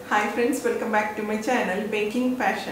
Hi friends welcome back to my channel baking fashion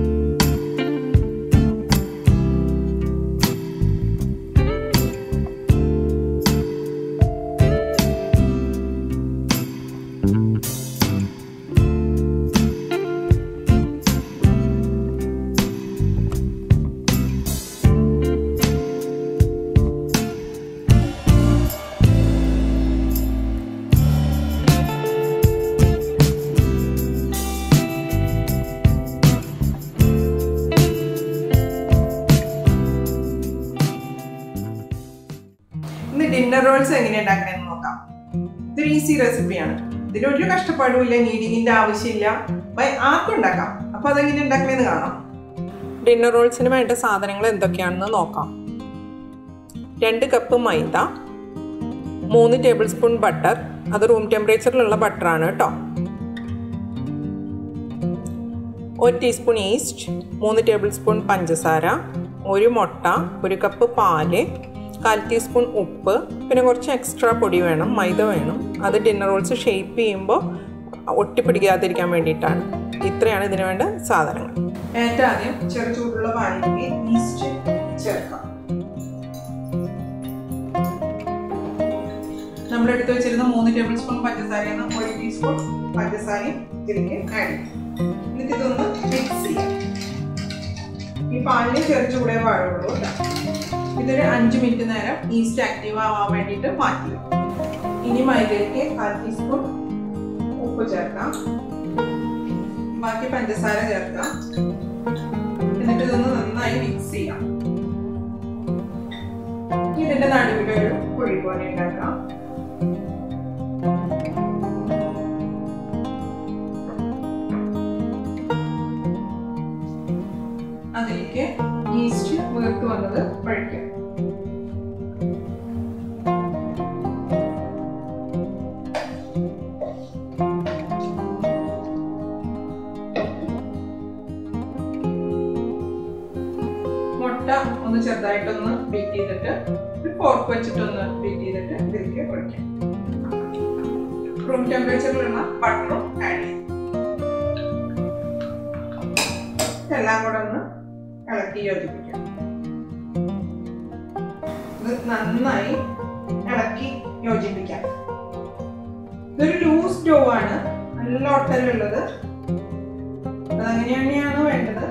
ഇന്ന് dinner rolls എങ്ങനെ ഉണ്ടാക്കണമെന്ന് നോക്കാം ഇതൊരു ഈസി റെസിപ്പിയാണ് ഇതിനൊരു കഷ്ടപ്പാടും ഇല്ല നീഡിങ്ങിന്റെ ആവശ്യമില്ല ബൈ ആർക്കും ഉണ്ടാക്കാം അപ്പൊ അതെങ്ങനെ ഉണ്ടാക്കണമെന്ന് കാണാം ഡിന്നർ റോൾസിന് വേണ്ട സാധനങ്ങൾ എന്തൊക്കെയാണെന്ന് നോക്കാം രണ്ട് കപ്പ് മൈദ മൂന്ന് ടേബിൾ സ്പൂൺ ബട്ടർ അത് റൂം ടെമ്പറേച്ചറിലുള്ള ബട്ടറാണ് കേട്ടോ ഒരു ടീസ്പൂൺ ഈസ്റ്റ് മൂന്ന് ടേബിൾ സ്പൂൺ പഞ്ചസാര ഒരു മുട്ട ഒരു കപ്പ് പാല് കാൽ ടീസ്പൂൺ ഉപ്പ് പിന്നെ കുറച്ച് എക്സ്ട്രാ പൊടി വേണം മൈദ വേണം അത് ഡിന്നർ റോൾസ് ഷേപ്പ് ചെയ്യുമ്പോൾ ഒട്ടിപ്പിടിക്കാതിരിക്കാൻ വേണ്ടിയിട്ടാണ് ഇത്രയാണ് ഇതിന് വേണ്ട സാധനങ്ങൾ ഏറ്റവും ആദ്യം ചെറു ചൂടുള്ള പാലിലേക്ക് ഈസ്റ്റ് ചേർക്കാം നമ്മൾ എടുത്തു വെച്ചിരുന്ന മൂന്ന് ടേബിൾ സ്പൂൺ പഞ്ചസാരയിൽ നിന്ന് ഒരു ടീസ്പൂൺ പഞ്ചസാരയും ഇതിലേക്ക് ആഡ് ചെയ്യാം എന്നിട്ട് ഇതൊന്ന് മിക്സ് ചെയ്യാം ഈ പാലിന് ചെറു ചൂടേ പാടുള്ളൂ കേട്ടോ ഇതൊരു അഞ്ച് മിനിറ്റ് നേരം ഈസ്റ്റ് ആക്റ്റീവ് ആവാൻ വേണ്ടിയിട്ട് മാറ്റി ഇനി മൈദയിലേക്ക് കാൽ ടീസ്പൂൺ ഉപ്പ് ചേർക്കാം ബാക്കി പഞ്ചസാര ചേർക്കാം എന്നിട്ട് ഇതൊന്ന് നന്നായി മിക്സ് ചെയ്യാം ഇതിന്റെ നടുവിലൊരു കുഴി പോലെ ഉണ്ടാക്കാം അതിലേക്ക് ഈസ്റ്റ് വീർത്ത് വന്നത് ഒഴിക്കാം മുട്ട ഒന്ന് ചെറുതായിട്ടൊന്ന് ബീറ്റ് ചെയ്തിട്ട് ഒരു ഫോർക്ക് വെച്ചിട്ടൊന്ന് ബീറ്റ് ചെയ്തിട്ട് ഇതിലേക്ക് ഒഴിക്കാം റൂം ടെമ്പറേച്ചറിലുള്ള ബട്ടറും ആഡ് ചെയ്യാം എല്ലാം കൂടെ ഒന്ന് ഇളക്കി യോജിപ്പിക്കാം ഇത് നന്നായി ഇളക്കി യോജിപ്പിക്കാം ഇതൊരു ലൂസ് ഡോ ആണ് നല്ല ഒട്ടലുള്ളത് അതങ്ങനെ തന്നെയാണ് വേണ്ടത്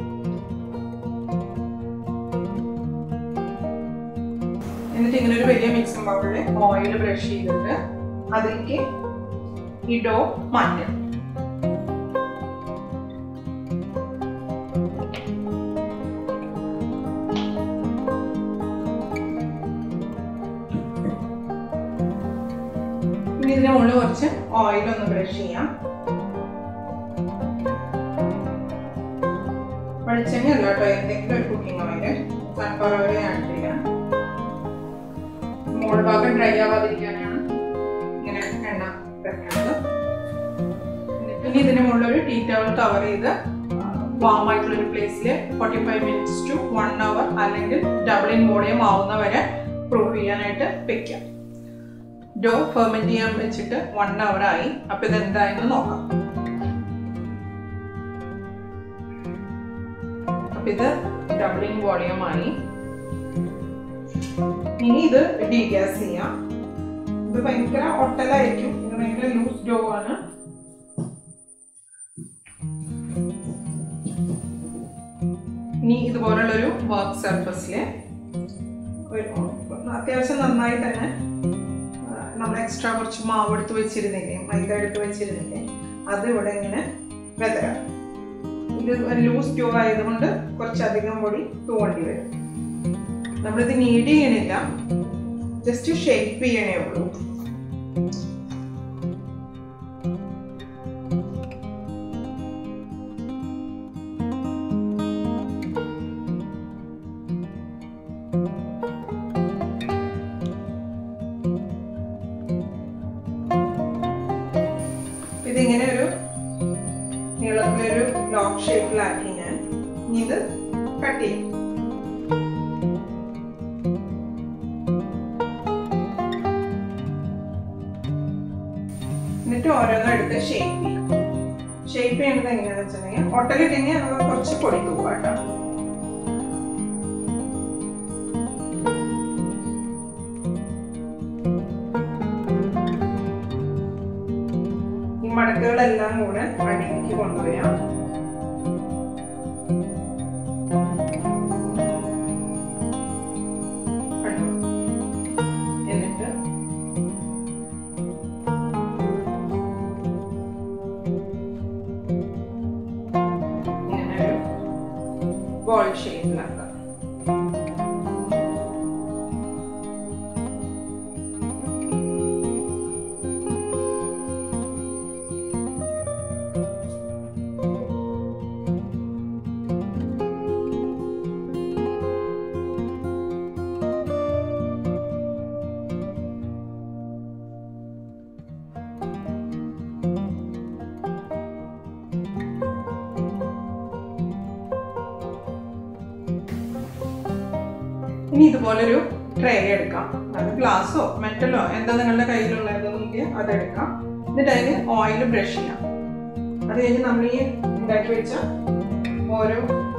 എന്നിട്ട് ഇങ്ങനെ ഒരു വലിയ മിക്സിംഗ് ബൗളിൽ ഓയിൽ ബ്രഷ് ചെയ്തിട്ട് അതിലേക്ക് ഈ ഡോ മാറ്റാം ഇനി ഇതിന്റെ മുകളിൽ കുറച്ച് ഓയിൽ ഒന്ന് ബ്രഷ് ചെയ്യാം വെളിച്ചെണ്ണ അല്ല കേട്ടോ എന്തെങ്കിലും ഒരു cooking oil sunflower oil add ചെയ്യാം മുകൾ ഭാഗം ഡ്രൈ ആവാതിരിക്കാനാണ് ഇങ്ങനെ എണ്ണ വെക്കുന്നത് ഇനി ഇതിന്റെ മുകളിൽ ഒരു ടീ ടവൽ കവർ ചെയ്ത് വാം ആയിട്ടുള്ള ഒരു പ്ലേസിൽ forty five minutes to one hour അല്ലെങ്കിൽ ഡബിൾ ഇൻ വോളിയം ആവുന്ന വരെ പ്രൂഫ് ചെയ്യാനായിട്ട് വെക്കാം ഡോ ഫെർമെന്റ് ചെയ്യാൻ വെച്ചിട്ട് വൺ അവർ ആയി അപ്പൊ ഇത് എന്തായെന്ന് നോക്കാം അപ്പൊ ഇത് ഡബിളിംഗ് വോളിയം ആയി ഇനി ഇത് ഡീഗ്യാസ് ചെയ്യാം ഇത് ഭയങ്കര ഒട്ടലായിരിക്കും ഇത് ഭയങ്കര ലൂസ് ഡോ ആണ് ഇനി ഇതുപോലുള്ളൊരു വർക്ക് സർഫസിൽ അത്യാവശ്യം നന്നായി തന്നെ നമ്മൾ എക്സ്ട്രാ കുറച്ച് മാവ് എടുത്ത് വെച്ചിരുന്നില്ലേ മൈദ എടുത്ത് വെച്ചിരുന്നില്ലേ അത് ഇവിടെ ഇങ്ങനെ വെതരാം ഇത് ലൂസ് ട്യൂബ് ആയതുകൊണ്ട് കുറച്ചധികം പൊടി തൂവേണ്ടി വരും നമ്മളിത് നീഡ് ചെയ്യണില്ല ജസ്റ്റ് ഷേപ്പ് ചെയ്യണേ ഉള്ളൂ ഇതിങ്ങനെ ഒരു നീളത്തിലൊരു ലോക്ക് ഷേപ്പിലാക്കി ഞാൻ ഇത് കട്ട് ചെയ്യും എന്നിട്ട് ഓരോന്നും എടുത്ത് ഷേപ്പ് ചെയ്യും ഷേപ്പ് ചെയ്യേണ്ടത് എങ്ങനെയാണെന്ന് വെച്ചിട്ടുണ്ടെങ്കിൽ ഒട്ടലിട്ടെങ്കിൽ നമുക്ക് കുറച്ച് പൊടി തൂക്കാം കേട്ടോ ഈ മടക്കുകളെല്ലാം കൂടെ അടിയിലേക്ക് കൊണ്ടുവരാം കണ്ടോ? എന്നിട്ട് ഇങ്ങനെ ഒരു ബോൾ ഷേപ്പിലാക്കാം ഇനി ഇതുപോലൊരു ട്രേ എടുക്കാം അത് ഗ്ലാസ്സോ മെറ്റലോ എന്താ നിങ്ങളുടെ കയ്യിലുള്ളത് നോക്കി അതെടുക്കാം എന്നിട്ട് അതിന് ഓയിൽ ബ്രഷ് ചെയ്യാം അത് കഴിഞ്ഞ് നമ്മൾ ഈ ഉണ്ടാക്കി വെച്ച ഓരോ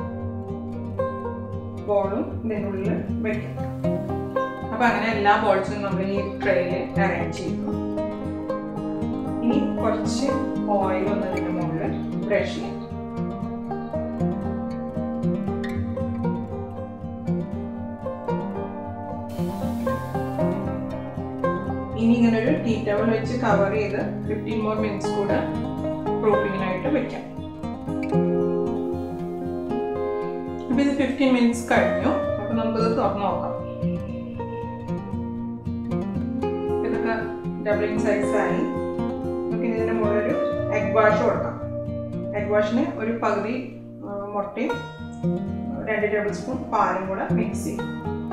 ബോളും ഇതിനുള്ളിൽ വെക്കാം അപ്പൊ അങ്ങനെ എല്ലാ ബോൾസും നമ്മൾ ഈ ട്രേയിൽ അറേഞ്ച് ചെയ്തു ഇനി കുറച്ച് ഓയിൽ ഒന്ന് ഇതിന്റെ മുകളിൽ ബ്രഷ് ചെയ്യാം ഇനി ഇങ്ങനെ ഒരു ടീ ടവൽ വെച്ച് കവർ ചെയ്ത് ഫിഫ്റ്റീൻ മോർ മിനിറ്റ്സ് കൂടെ പ്രൂഫിങ്ങിനായിട്ട് വെക്കാം അപ്പൊ ഇത് ഫിഫ്റ്റീൻ മിനിറ്റ്സ് കഴിഞ്ഞു അപ്പൊ നമുക്കിത് തുറന്നു നോക്കാം ഇതൊക്കെ ഡബിളിങ് സൈസ് ആയി നമുക്ക് ഇനി ഇതിന്റെ മുകളിൽ ഒരു എഗ് വാഷ് കൊടുക്കാം എഗ് വാഷിന് ഒരു പകുതി ആ, മുട്ടയും രണ്ട് ടേബിൾ സ്പൂൺ പാലും കൂടെ മിക്സ് ചെയ്യും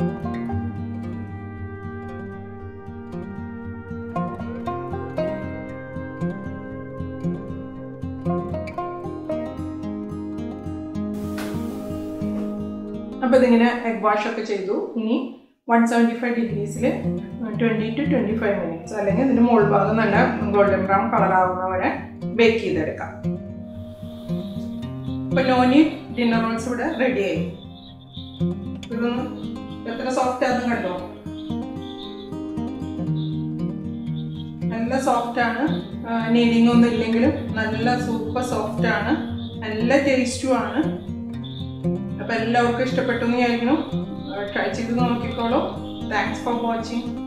അപ്പോൾ ഇതിങ്ങനെ എഗ് വാഷ് ഒക്കെ ചെയ്തു ഇനി വൺ സെവൻറ്റി ഫൈവ് ഡിഗ്രീസിൽ twenty two twenty five minutes അല്ലെങ്കിൽ ഇതിൻ്റെ മുകൾ ഭാഗം നല്ല ഗോൾഡൻ ബ്രൗൺ കളർ ആവുന്ന വരെ ബേക്ക് ചെയ്തെടുക്കാം ഇപ്പോൾ ലോനി ഡിന്നർ റോൾസ് ഇവിടെ റെഡി ആയി ഇതൊന്ന് എത്ര സോഫ്റ്റ് ആണെന്ന് കണ്ടോ നല്ല സോഫ്റ്റ് ആണ് നീഡിങ് ഒന്നും ഇല്ലെങ്കിലും നല്ല സൂപ്പർ സോഫ്റ്റ് ആണ് നല്ല ടേസ്റ്റും ആണ് അപ്പൊ എല്ലാവർക്കും ഇഷ്ടപ്പെട്ടു എന്ന് വിചാരിക്കണം ട്രൈ ചെയ്ത് നോക്കിക്കോളൂ താങ്ക്സ് ഫോർ വാച്ചിങ്